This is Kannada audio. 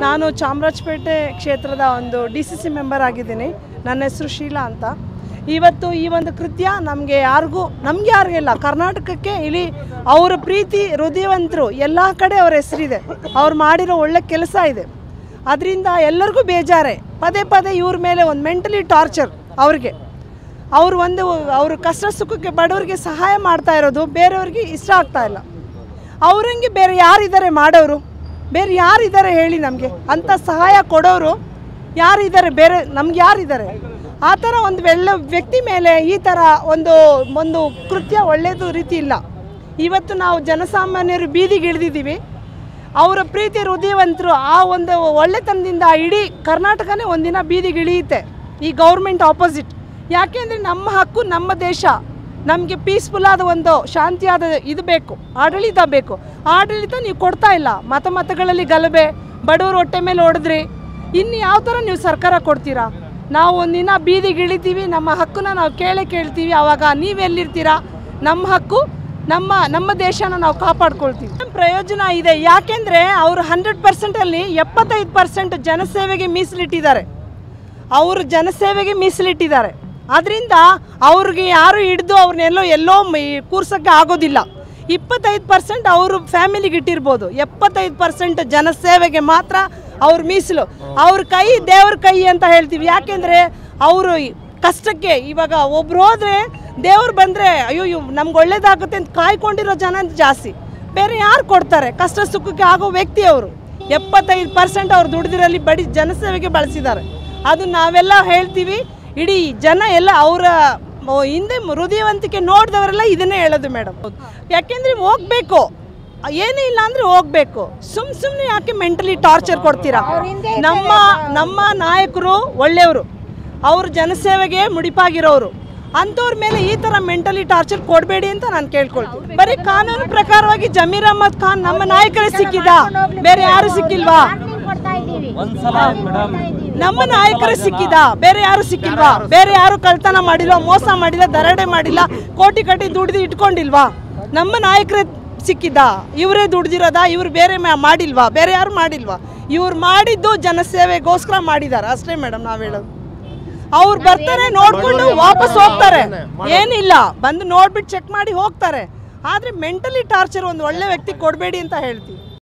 ನಾನು ಚಾಮರಾಜಪೇಟೆ ಕ್ಷೇತ್ರದ ಒಂದು ಡಿ ಸಿ ಸಿ ಮೆಂಬರ್ ಆಗಿದ್ದೀನಿ ನನ್ನ ಹೆಸರು ಶೀಲಾ ಅಂತ ಇವತ್ತು ಈ ಒಂದು ಕೃತ್ಯ ನಮಗೆ ಯಾರಿಗೂ ನಮ್ಗೆ ಯಾರಿಗಿಲ್ಲ ಕರ್ನಾಟಕಕ್ಕೆ ಇಲ್ಲಿ ಅವರ ಪ್ರೀತಿ ಹೃದಯವಂತರು ಎಲ್ಲ ಕಡೆ ಅವ್ರ ಹೆಸರಿದೆ ಅವ್ರು ಮಾಡಿರೋ ಒಳ್ಳೆ ಕೆಲಸ ಇದೆ ಅದರಿಂದ ಎಲ್ಲರಿಗೂ ಬೇಜಾರೆ ಪದೇ ಪದೇ ಇವ್ರ ಮೇಲೆ ಒಂದು ಮೆಂಟಲಿ ಟಾರ್ಚರ್ ಅವ್ರಿಗೆ ಅವ್ರು ಒಂದು ಅವರು ಕಷ್ಟ ಸುಖಕ್ಕೆ ಬಡವರಿಗೆ ಸಹಾಯ ಮಾಡ್ತಾ ಇರೋದು ಬೇರೆಯವ್ರಿಗೆ ಇಷ್ಟ ಆಗ್ತಾ ಇಲ್ಲ ಅವ್ರಂಗೆ ಬೇರೆ ಯಾರಿದ್ದಾರೆ ಮಾಡೋರು ಬೇರೆ ಯಾರಿದ್ದಾರೆ ಹೇಳಿ ನಮಗೆ ಅಂಥ ಸಹಾಯ ಕೊಡೋರು ಯಾರಿದ್ದಾರೆ ಬೇರೆ ನಮ್ಗೆ ಯಾರಿದ್ದಾರೆ ಆ ಥರ ಒಂದು ಒಳ್ಳೆ ವ್ಯಕ್ತಿ ಮೇಲೆ ಈ ಥರ ಒಂದು ಒಂದು ಕೃತ್ಯ ಒಳ್ಳೆಯದು ರೀತಿ ಇಲ್ಲ ಇವತ್ತು ನಾವು ಜನಸಾಮಾನ್ಯರು ಬೀದಿಗೆ ಇಳಿದಿದ್ದೀವಿ ಅವರ ಪ್ರೀತಿ ಹೃದಯವಂತರು ಆ ಒಂದು ಒಳ್ಳೆತನದಿಂದ ಇಡೀ ಕರ್ನಾಟಕನೇ ಒಂದಿನ ಬೀದಿಗೆ ಇಳಿಯುತ್ತೆ ಈ ಗೌರ್ಮೆಂಟ್ ಆಪೋಸಿಟ್ ಯಾಕೆಂದರೆ ನಮ್ಮ ಹಕ್ಕು ನಮ್ಮ ದೇಶ ನಮಗೆ ಪೀಸ್ಫುಲ್ ಆದ ಒಂದು ಶಾಂತಿಯಾದ ಇದು ಬೇಕು ಆಡಳಿತ ಬೇಕು ಆಡಳಿತ ನೀವು ಕೊಡ್ತಾ ಇಲ್ಲ ಮತ ಮತಗಳಲ್ಲಿ ಗಲಭೆ ಬಡವರು ಹೊಟ್ಟೆ ಮೇಲೆ ಹೊಡೆದ್ರಿ ಇನ್ನು ಯಾವ ಥರ ನೀವು ಸರ್ಕಾರ ಕೊಡ್ತೀರಾ ನಾವು ಒಂದಿನ ಬೀದಿಗೆ ಇಳಿತೀವಿ ನಮ್ಮ ಹಕ್ಕನ್ನ ನಾವು ಕೇಳೇ ಕೇಳ್ತೀವಿ ಆವಾಗ ನೀವೆಲ್ಲಿರ್ತೀರಾ ನಮ್ಮ ಹಕ್ಕು ನಮ್ಮ ನಮ್ಮ ದೇಶನ ನಾವು ಕಾಪಾಡ್ಕೊಳ್ತೀವಿ ಏನ್ ಪ್ರಯೋಜನ ಇದೆ ಯಾಕೆಂದರೆ ಅವರು ಹಂಡ್ರೆಡ್ ಪರ್ಸೆಂಟಲ್ಲಿ ಎಪ್ಪತ್ತೈದು ಪರ್ಸೆಂಟ್ ಜನಸೇವೆಗೆ ಮೀಸಲಿಟ್ಟಿದ್ದಾರೆ ಅವರು ಜನಸೇವೆಗೆ ಮೀಸಲಿಟ್ಟಿದ್ದಾರೆ ಅದರಿಂದ ಅವ್ರಿಗೆ ಯಾರು ಹಿಡಿದು ಅವ್ರನ್ನೆಲ್ಲೋ ಎಲ್ಲೋ ಮ- ಕೂರ್ಸೋಕ್ಕೆ ಆಗೋದಿಲ್ಲ ಇಪ್ಪತ್ತೈದು ಪರ್ಸೆಂಟ್ ಅವರು ಫ್ಯಾಮಿಲಿಗೆ ಇಟ್ಟಿರ್ಬೋದು ಎಪ್ಪತ್ತೈದು ಪರ್ಸೆಂಟ್ ಜನಸೇವೆಗೆ ಮಾತ್ರ ಅವ್ರ ಮೀಸಲು ಅವ್ರ ಕೈ ದೇವ್ರ ಕೈ ಅಂತ ಹೇಳ್ತೀವಿ ಯಾಕೆಂದರೆ ಅವರು ಕಷ್ಟಕ್ಕೆ ಇವಾಗ ಒಬ್ರು ಹೋದ್ರೆ ದೇವ್ರು ಬಂದರೆ ಅಯ್ಯೋ ಇವ್ ನಮ್ಗೆ ಒಳ್ಳೇದಾಗುತ್ತೆ ಅಂತ ಕಾಯ್ಕೊಂಡಿರೋ ಜನ ಜಾಸ್ತಿ ಬೇರೆ ಯಾರು ಕೊಡ್ತಾರೆ ಕಷ್ಟ ಸುಖಕ್ಕೆ ಆಗೋ ವ್ಯಕ್ತಿ ಅವರು ಎಪ್ಪತ್ತೈದು ಪರ್ಸೆಂಟ್ ಅವ್ರು ದುಡ್ದಿರಲ್ಲಿ ಬಡಿ ಜನಸೇವೆಗೆ ಬಳಸಿದ್ದಾರೆ ಅದು ನಾವೆಲ್ಲ ಹೇಳ್ತೀವಿ ಇಡೀ ಜನ ಎಲ್ಲ ಅವರ ಹಿಂದೆ ಹೃದಯವಂತಿಕೆ ನೋಡಿದವರೆಲ್ಲ ಇದನ್ನೇ ಹೇಳೋದು ಮೇಡಮ್ ಯಾಕೆಂದರೆ ಹೋಗ್ಬೇಕು ಏನೂ ಇಲ್ಲ ಅಂದರೆ ಹೋಗ್ಬೇಕು ಸುಮ್ ಸುಮ್ಮನೆ ಯಾಕೆ ಮೆಂಟಲಿ ಟಾರ್ಚರ್ ಕೊಡ್ತೀರಾ ನಮ್ಮ ನಮ್ಮ ನಾಯಕರು ಒಳ್ಳೆಯವರು ಅವರು ಜನಸೇವೆಗೆ ಮುಡಿಪಾಗಿರೋರು ಅಂಥವ್ರ ಮೇಲೆ ಈ ಥರ ಮೆಂಟಲಿ ಟಾರ್ಚರ್ ಕೊಡಬೇಡಿ ಅಂತ ನಾನು ಕೇಳ್ಕೊಳ್ತೀನಿ ಬರೀ ಕಾನೂನು ಪ್ರಕಾರವಾಗಿ ಜಮೀರ್ ಅಹಮದ್ ಖಾನ್ ನಮ್ಮ ನಾಯಕರೇ ಸಿಕ್ಕಿದ ಬೇರೆ ಯಾರು ಸಿಕ್ಕಿಲ್ವಾ ನಮ್ಮ ನಾಯಕರೇ ಸಿಕ್ಕಿದ ಬೇರೆ ಯಾರು ಸಿಕ್ಕಿಲ್ವಾ ಬೇರೆ ಯಾರು ಕಳ್ತನ ಮಾಡಿಲ್ಲ ಮೋಸ ಮಾಡಿಲ್ಲ ದರೋಡೆ ಮಾಡಿಲ್ಲ ಕೋಟಿ ಕಟ್ಟಿ ದುಡ್ದು ಇಟ್ಕೊಂಡಿಲ್ವಾ ನಮ್ಮ ನಾಯಕರೇ ಸಿಕ್ಕಿದ್ದ ಇವರೇ ದುಡ್ದಿರೋದ ಇವ್ರು ಬೇರೆ ಮಾ- ಮಾಡಿಲ್ವಾ ಬೇರೆ ಯಾರು ಮಾಡಿಲ್ವಾ ಇವ್ರು ಮಾಡಿದ್ದು ಜನಸೇವೆಗೋಸ್ಕರ ಮಾಡಿದ್ದಾರೆ ಅಷ್ಟೇ ಮೇಡಮ್ ನಾವು ಹೇಳೋದು ಅವ್ರು ಬರ್ತಾರೆ ನೋಡ್ಕೊಂಡು ವಾಪಸ್ ಹೋಗ್ತಾರೆ ಏನಿಲ್ಲ ಬಂದು ನೋಡ್ಬಿಟ್ಟು ಚೆಕ್ ಮಾಡಿ ಹೋಗ್ತಾರೆ ಆದರೆ ಮೆಂಟಲಿ ಟಾರ್ಚರ್ ಒಂದು ಒಳ್ಳೆ ವ್ಯಕ್ತಿ ಕೊಡಬೇಡಿ ಅಂತ ಹೇಳ್ತೀವಿ